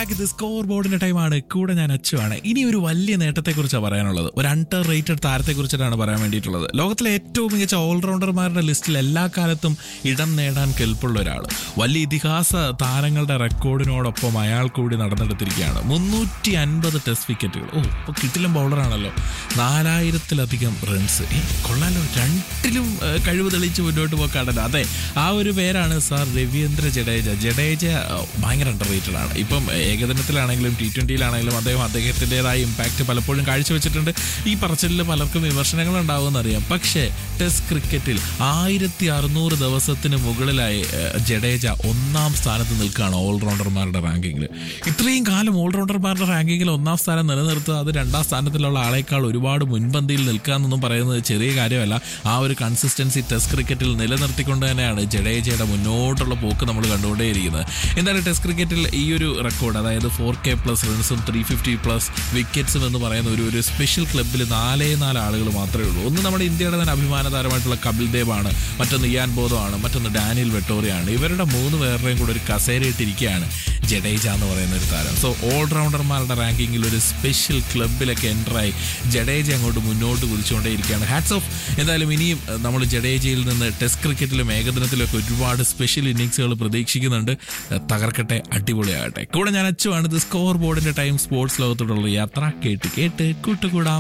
back ഇത് score ബോർഡിന്റെ ടൈമാണ് കൂടെ ഞാൻ അച്ചുവാണ് ഇനി ഒരു വലിയ നേട്ടത്തെക്കുറിച്ചാണ് പറയാനുള്ളത് ഒരു അണ്ടർ റേറ്റഡ് താരത്തെക്കുറിച്ചിട്ടാണ് പറയാൻ വേണ്ടിയിട്ടുള്ളത് ലോകത്തിലെ ഏറ്റവും മികച്ച ഓൾറൗണ്ടർമാരുടെ ലിസ്റ്റിൽ എല്ലാ കാലത്തും ഇടം നേടാൻ കെൽപ്പുള്ള ഒരാൾ വലിയ ഇതിഹാസ താരങ്ങളുടെ റെക്കോർഡിനോടൊപ്പം അയാൾ കൂടി നടന്നെടുത്തിരിക്കുകയാണ് മുന്നൂറ്റി അൻപത് ടെസ്റ്റ് വിക്കറ്റുകൾ ഓ ഇപ്പൊ കിട്ടിലും ബൗളറാണല്ലോ നാലായിരത്തിലധികം റൺസ് കൊള്ളാലോ രണ്ടിലും ഏ, കഴിവ് തെളിയിച്ച് മുന്നോട്ട് പോക്കാണല്ലോ അതെ ആ ഒരു പേരാണ് സാർ രവീന്ദ്ര ജഡേജ ജഡേജ ഏ, ഭയങ്കര അണ്ടർ റേറ്റഡ് ആണ് ഇപ്പം ഏകദിനത്തിലാണെങ്കിലും ടി ട്വന്റിയിലാണെങ്കിലും അദ്ദേഹം അദ്ദേഹത്തിൻ്റെതായ ഇമ്പാക്റ്റ് പലപ്പോഴും കാഴ്ചവെച്ചിട്ടുണ്ട് ഈ പറച്ചിലിൽ പലർക്കും വിമർശനങ്ങൾ ഉണ്ടാവുമെന്ന് അറിയാം പക്ഷേ ടെസ്റ്റ് ക്രിക്കറ്റിൽ ആയിരത്തി അറുന്നൂറ് ദിവസത്തിന് മുകളിലായി ഏ, ജഡേജ ഒന്നാം സ്ഥാനത്ത് നിൽക്കുകയാണ് ഓൾറൗണ്ടർമാരുടെ റാങ്കിങ്ങിൽ ഇത്രയും കാലം ഓൾറൗണ്ടർമാരുടെ റാങ്കിങ്ങിൽ ഒന്നാം സ്ഥാനം നിലനിർത്തുക അത് രണ്ടാം സ്ഥാനത്തിലുള്ള ആളേക്കാൾ ഒരുപാട് മുൻപന്തിയിൽ നിൽക്കുക എന്നൊന്നും പറയുന്നത് ചെറിയ കാര്യമല്ല ആ ഒരു കൺസിസ്റ്റൻസി ടെസ്റ്റ് ക്രിക്കറ്റിൽ നിലനിർത്തിക്കൊണ്ട് തന്നെയാണ് ജഡേജയുടെ മുന്നോട്ടുള്ള പോക്ക് നമ്മൾ കണ്ടുകൊണ്ടേയിരിക്കുന്നത് എന്തായാലും ടെസ്റ്റ് ക്രിക്കറ്റിൽ ഈ ഒരു റെക്കോർഡ് അതായത് ഫോർ കെ പ്ലസ് റൺസും ത്രീ ഫിഫ്റ്റി പ്ലസ് വിക്കറ്റ്സും എന്ന് പറയുന്ന ഒരു ഒരു സ്പെഷ്യൽ ക്ലബ്ബിൽ നാലേ നാല് ആളുകൾ മാത്രമേ ഉള്ളൂ ഒന്ന് നമ്മുടെ ഇന്ത്യയുടെ തന്നെ അഭിമാന താരമായിട്ടുള്ള കപിൽ ദേവ് ആണ് മറ്റൊന്ന് ഇയാൻ ബോധമാണ് മറ്റൊന്ന് ഡാനിയൽ വെട്ടോറിയാണ് ഇവരുടെ മൂന്ന് പേരുടെയും കൂടെ ഒരു കസേരയിട്ടിരിക്കുകയാണ് ജഡേജ എന്ന് പറയുന്ന ഒരു താരം സോ ഓൾറൗണ്ടർമാരുടെ റാങ്കിങ്ങിൽ ഒരു സ്പെഷ്യൽ ക്ലബിലൊക്കെ എൻ്ററായി ജഡേജ അങ്ങോട്ട് മുന്നോട്ട് കുതിച്ചുകൊണ്ടേയിരിക്കുകയാണ് ഹാറ്റ്സ് ഓഫ് എന്തായാലും ഇനിയും അഹ്, നമ്മൾ ജഡേജയിൽ നിന്ന് ടെസ്റ്റ് ക്രിക്കറ്റിലും ഏകദിനത്തിലൊക്കെ ഒരുപാട് സ്പെഷ്യൽ ഇന്നിങ്സുകൾ പ്രതീക്ഷിക്കുന്നുണ്ട് അഹ്, തകർക്കട്ടെ അടിപൊളിയാകട്ടെ കൂടെ ഞാൻ അച്ചുവാണ് ഇത് സ്കോർ ബോർഡിന്റെ ടൈം സ്പോർട്സ് ലോകത്തോടുള്ള യാത്ര കേട്ട് കേട്ട് കൂട്ടുകൂടാം